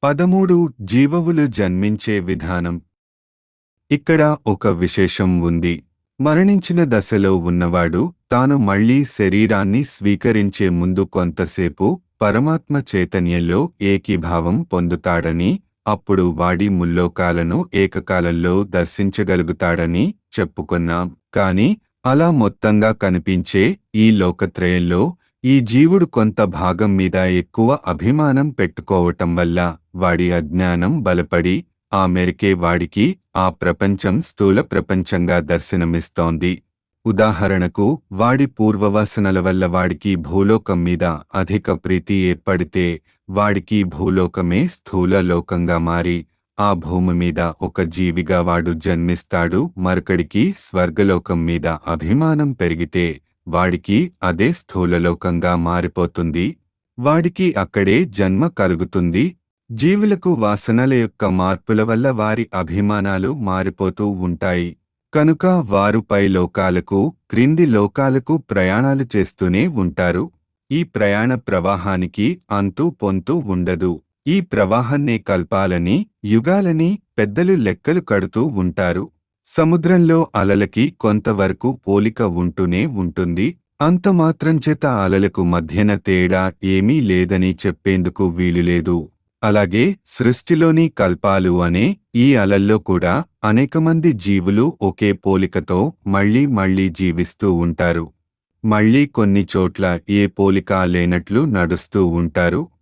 పదమూడు జీవవులు జన్మించే విధానం ఇక్కడ ఒక విశేషం ఉంది మరణించిన దశలో ఉన్నవాడు తాను మళ్లీ శరీరాన్ని స్వీకరించే ముందు కొంతసేపు పరమాత్మ చైతన్యంలో ఏకీభావం పొందుతాడని అప్పుడు వాడి ముల్లోకాలను ఏకకాలంలో దర్శించగలుగుతాడని చెప్పుకున్నాం కాని అలా మొత్తంగా కనిపించే ఈ లోకత్రయంలో ఈ జీవుడు కొంత భాగం మీద ఎక్కువ అభిమానం పెట్టుకోవటం వల్ల వాడి అజ్ఞానం బలపడి ఆ మేరకే వాడికి ఆ ప్రపంచం స్థూల ప్రపంచంగా దర్శనమిస్తోంది ఉదాహరణకు వాడి పూర్వవాసనల వల్ల వాడికి భూలోకం మీద అధిక ప్రీతి ఏర్పడితే వాడికి భూలోకమే స్థూల లోకంగా మారి ఆ భూమి మీద ఒక జీవిగా వాడు జన్మిస్తాడు మరొకడికి స్వర్గలోకం మీద అభిమానం పెరిగితే వాడికి అదే స్థూలలోకంగా మారిపోతుంది వాడికి అక్కడే జన్మ కలుగుతుంది జీవులకు వాసనల యొక్క మార్పుల వల్ల వారి అభిమానాలు మారిపోతూ ఉంటాయి కనుక వారు పై లోకాలకు క్రింది లోకాలకు ప్రయాణాలు చేస్తూనే ఉంటారు ఈ ప్రయాణ ప్రవాహానికి అంతూ పొంతూ ఉండదు ఈ ప్రవాహాన్నే కల్పాలని యుగాలని పెద్దలు లెక్కలు కడుతూ ఉంటారు సముద్రంలో అలలకి కొంతవరకు పోలిక ఉంటూనే ఉంటుంది అంత మాత్రం చేత అలలకు మధ్యన తేడా ఏమీ లేదని చెప్పేందుకు వీలులేదు అలాగే సృష్టిలోని కల్పాలు అనే ఈ అలల్లో కూడా అనేక మంది జీవులు ఒకే పోలికతో మళ్లీ మళ్లీ జీవిస్తూ ఉంటారు మళ్లీ కొన్ని చోట్ల ఏ పోలిక లేనట్లు నడుస్తూ ఉంటారు